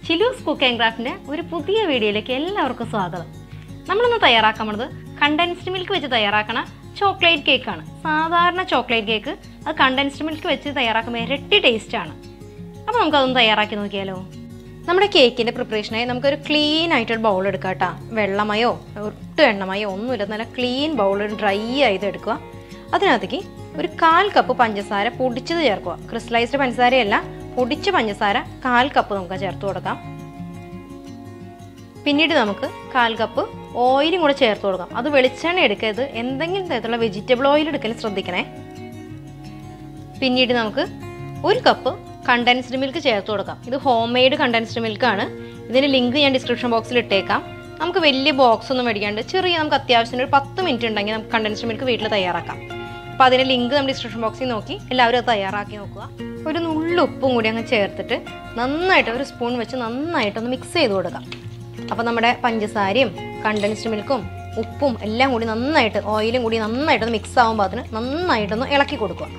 ചിലൂസ് cook and ക്രാഫ്റ്റിൻ്റെ ഒരു പുതിയ വീഡിയോയിലേക്ക് എല്ലാവർക്കും സ്വാഗതം നമ്മളിന്ന് തയ്യാറാക്കാൻ പോണത് കണ്ടൻസ്ഡ് മിൽക്ക് വെച്ച് തയ്യാറാക്കണ ചോക്ലേറ്റ് കേക്കാണ് സാധാരണ ചോക്ലേറ്റ് കേക്ക് അത് കണ്ടൻസ്ഡ് മിൽക്ക് വെച്ച് തയ്യാറാക്കുമ്പോൾ ഇരട്ടി ടേസ്റ്റാണ് അപ്പോൾ നമുക്കതൊന്ന് തയ്യാറാക്കി നോക്കിയാലോ നമ്മുടെ കേക്കിൻ്റെ പ്രിപ്പറേഷനായി നമുക്കൊരു ക്ലീൻ ആയിട്ടൊരു ബൗൾ എടുക്കാം കേട്ടോ വെള്ളമയോ ഒട്ടും എണ്ണമയോ ഒന്നുമില്ല നല്ല ക്ലീൻ ബൗൾ ഡ്രൈ ആയത് എടുക്കുക അതിനകത്തേക്ക് ഒരു കാൽ കപ്പ് പഞ്ചസാര പൊടിച്ചത് ചേർക്കുക ക്രിസ്റ്റലൈസ്ഡ് പഞ്ചസാരയല്ല പൊടിച്ച പഞ്ചസാര കാൽ കപ്പ് നമുക്ക് ചേർത്ത് കൊടുക്കാം പിന്നീട് നമുക്ക് കാൽ കപ്പ് ഓയിലും കൂടെ ചേർത്ത് കൊടുക്കാം അത് വെളിച്ചെണ്ണ എടുക്കരുത് എന്തെങ്കിലും തരത്തിലുള്ള വെജിറ്റബിൾ ഓയിൽ എടുക്കലും ശ്രദ്ധിക്കണേ പിന്നീട് നമുക്ക് ഒരു കപ്പ് കണ്ടൻസ്ഡ് മിൽക്ക് ചേർത്ത് കൊടുക്കാം ഇത് ഹോം മെയ്ഡ് കണ്ടൻസ്ഡ് മിൽക്കാണ് ഇതിൻ്റെ ലിങ്ക് ഞാൻ ഡിസ്ക്രിപ്ഷൻ ബോക്സിൽ ഇട്ടേക്കാം നമുക്ക് വലിയ ബോക്സ് ഒന്നും മേടിക്കാണ്ട് ചെറിയ നമുക്ക് അത്യാവശ്യത്തിന് ഒരു പത്ത് മിനിറ്റ് ഉണ്ടെങ്കിൽ നമുക്ക് കണ്ടൻസ്ഡ് മിൽക്ക് വീട്ടിൽ തയ്യാറാക്കാം അപ്പോൾ അതിൻ്റെ ലിങ്ക് നമ്മൾ ഡിസ്ക്രിപ്ഷൻ ബോക്സിൽ നോക്കി എല്ലാവരും അത് തയ്യാറാക്കി നോക്കുക ഒരു നുള്ളു ഉപ്പും കൂടി അങ്ങ് ചേർത്തിട്ട് നന്നായിട്ട് ഒരു സ്പൂൺ വെച്ച് നന്നായിട്ടൊന്ന് മിക്സ് ചെയ്ത് കൊടുക്കാം അപ്പോൾ നമ്മുടെ പഞ്ചസാരയും കണ്ടൻസ്ഡ് മിൽക്കും ഉപ്പും എല്ലാം കൂടി നന്നായിട്ട് ഓയിലും കൂടി നന്നായിട്ടൊന്ന് മിക്സ് ആകുമ്പോൾ അതിന് നന്നായിട്ടൊന്ന് ഇളക്കി കൊടുക്കുക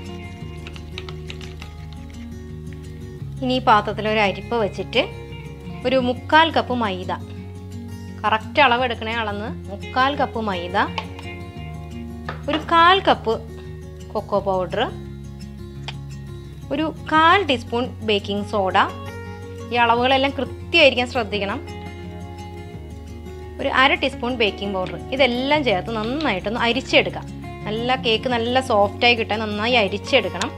ഇനി ഈ പാത്രത്തിൽ ഒരു അരിപ്പ വെച്ചിട്ട് ഒരു മുക്കാൽ കപ്പ് മൈദ കറക്റ്റ് അളവ് എടുക്കണേ അളന്ന് മുക്കാൽ കപ്പ് മൈദ ഒരു കാൽ കപ്പ് കൊക്കോ പൗഡർ ഒരു കാൽ ടീസ്പൂൺ ബേക്കിംഗ് സോഡ ഈ അളവുകളെല്ലാം കൃത്യമായിരിക്കാൻ ശ്രദ്ധിക്കണം ഒരു അര ടീസ്പൂൺ ബേക്കിംഗ് പൗഡർ ഇതെല്ലാം ചേർത്ത് നന്നായിട്ടൊന്ന് അരിച്ചെടുക്കാം നല്ല കേക്ക് നല്ല സോഫ്റ്റായി കിട്ടാൻ നന്നായി അരിച്ചെടുക്കണം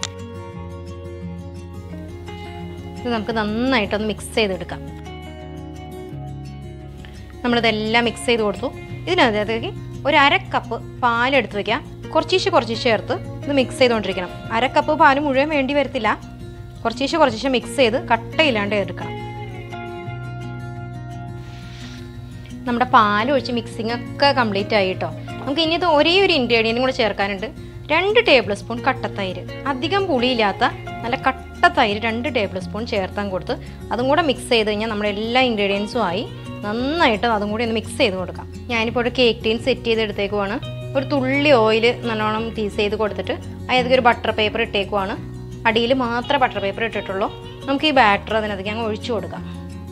ഇത് നമുക്ക് നന്നായിട്ടൊന്ന് മിക്സ് ചെയ്തെടുക്കാം നമ്മളിതെല്ലാം മിക്സ് ചെയ്ത് കൊടുത്തു ഇതിനകത്തേക്ക് ഒരു അര കപ്പ് പാലെടുത്ത് വെക്കാം കുറച്ചീശ് കുറച്ചീശ് ചേർത്ത് ഇത് മിക്സ് ചെയ്തുകൊണ്ടിരിക്കണം അര കപ്പ് പാല് മുഴുവൻ വേണ്ടി വരത്തില്ല കുറച്ചീശ് കുറച്ചീശ് മിക്സ് ചെയ്ത് കട്ടയില്ലാണ്ട് എടുക്കണം നമ്മുടെ പാൽ ഒഴിച്ച് മിക്സിംഗ് ഒക്കെ കംപ്ലീറ്റ് ആയി കേട്ടോ നമുക്ക് ഇനി ഇത് ഒരേ ഒരു ഇൻഗ്രീഡിയൻറ്റും കൂടെ ചേർക്കാനുണ്ട് രണ്ട് ടേബിൾ സ്പൂൺ കട്ടത്തൈര് അധികം പുളിയില്ലാത്ത നല്ല കട്ട തൈര് രണ്ട് ടേബിൾ സ്പൂൺ ചേർത്താൻ കൊടുത്ത് അതും കൂടെ മിക്സ് ചെയ്ത് കഴിഞ്ഞാൽ നമ്മുടെ എല്ലാ ഇൻഗ്രീഡിയൻസും ആയി നന്നായിട്ട് അതും കൂടി ഒന്ന് മിക്സ് ചെയ്ത് കൊടുക്കാം ഞാനിപ്പോൾ ഒരു കേക്ക് ടീൻ സെറ്റ് ചെയ്തെടുത്തേക്കുവാണ് ഒരു തുള്ളി ഓയിൽ നല്ലോണം തീസ് ചെയ്ത് കൊടുത്തിട്ട് അതിനകത്തേക്ക് ഒരു ബട്ടർ പേപ്പർ ഇട്ടേക്കുവാണ് അടിയിൽ മാത്രമേ ബട്ടർ പേപ്പർ ഇട്ടിട്ടുള്ളൂ നമുക്ക് ഈ ബാറ്റർ അതിനകത്തേക്ക് അങ്ങ് ഒഴിച്ചു കൊടുക്കാം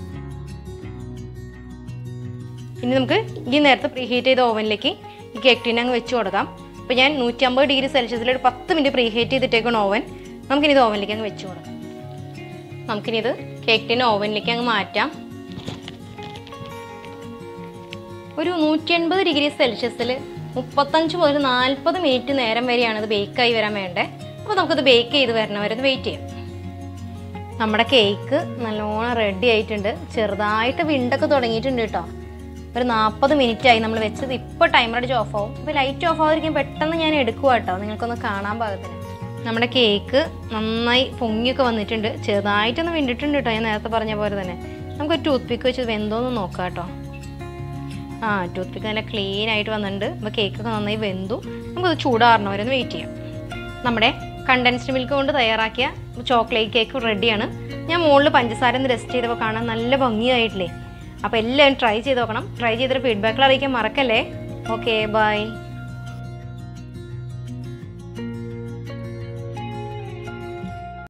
ഇനി നമുക്ക് ഈ നേരത്തെ പ്രീ ഹീറ്റ് ചെയ്ത ഓവനിലേക്ക് ഈ കേക്ക് ടീൻ അങ്ങ് വെച്ച് കൊടുക്കാം അപ്പോൾ ഞാൻ നൂറ്റമ്പത് ഡിഗ്രി സെൽഷ്യസിൽ ഒരു പത്ത് മിനിറ്റ് പ്രീ ഹീറ്റ് ചെയ്തിട്ടേക്കാണ് ഓവൻ നമുക്കിനി ഇത് ഓവനിലേക്ക് അങ്ങ് വെച്ച് കൊടുക്കാം നമുക്കിനി ഇത് കേക്ക് ടീൻ ഓവനിലേക്ക് അങ്ങ് മാറ്റാം ഒരു നൂറ്റി എൺപത് ഡിഗ്രി സെൽഷ്യസിൽ മുപ്പത്തഞ്ച് മുതൽ നാൽപ്പത് മിനിറ്റ് നേരം വരെയാണ് ഇത് ബേക്കായി വരാൻ വേണ്ടത് അപ്പോൾ നമുക്കിത് ബേക്ക് ചെയ്ത് വരണ വരെ ഒന്ന് വെയിറ്റ് ചെയ്യാം നമ്മുടെ കേക്ക് നല്ലോണം റെഡി ആയിട്ടുണ്ട് ചെറുതായിട്ട് വിണ്ടൊക്കെ തുടങ്ങിയിട്ടുണ്ട് കേട്ടോ ഒരു നാൽപ്പത് മിനിറ്റ് ആയി നമ്മൾ വെച്ചത് ഇപ്പോൾ ടൈമർ അടിച്ച് ഓഫ് ആവും അപ്പോൾ ലൈറ്റ് ഓഫ് ആവാതിരിക്കും പെട്ടെന്ന് ഞാൻ എടുക്കുക കേട്ടോ നിങ്ങൾക്കൊന്ന് കാണാൻ പാകത്തിന് നമ്മുടെ കേക്ക് നന്നായി പൊങ്ങിയൊക്കെ വന്നിട്ടുണ്ട് ചെറുതായിട്ടൊന്ന് വിണ്ടിട്ടുണ്ട് കേട്ടോ ഞാൻ നേരത്തെ പറഞ്ഞ പോലെ തന്നെ നമുക്ക് ഒരു ടൂത്ത് പിക്ക് വെച്ച് വെന്തോന്ന് നോക്കാം കേട്ടോ ആ ടൂത്ത് പിക്ക് നല്ല ക്ലീൻ ആയിട്ട് വന്നിട്ടുണ്ട് അപ്പോൾ കേക്കൊക്കെ നന്നായി വെന്തു നമുക്കത് ചൂടാറണ വരെ ഒന്ന് വെയിറ്റ് ചെയ്യാം നമ്മുടെ കണ്ടൻസ്ഡ് മിൽക്ക് കൊണ്ട് തയ്യാറാക്കിയ ചോക്ലേറ്റ് കേക്ക് റെഡിയാണ് ഞാൻ മുകളിൽ പഞ്ചസാര ഒന്ന് റെസ്റ്റ് ചെയ്തപ്പോൾ കാണാൻ നല്ല ഭംഗിയായിട്ടില്ലേ അപ്പോൾ എല്ലാവരും ട്രൈ ചെയ്ത് നോക്കണം ട്രൈ ചെയ്തിട്ട് ഫീഡ്ബാക്കിൽ അറിയിക്കാൻ മറക്കല്ലേ ഓക്കെ ബൈ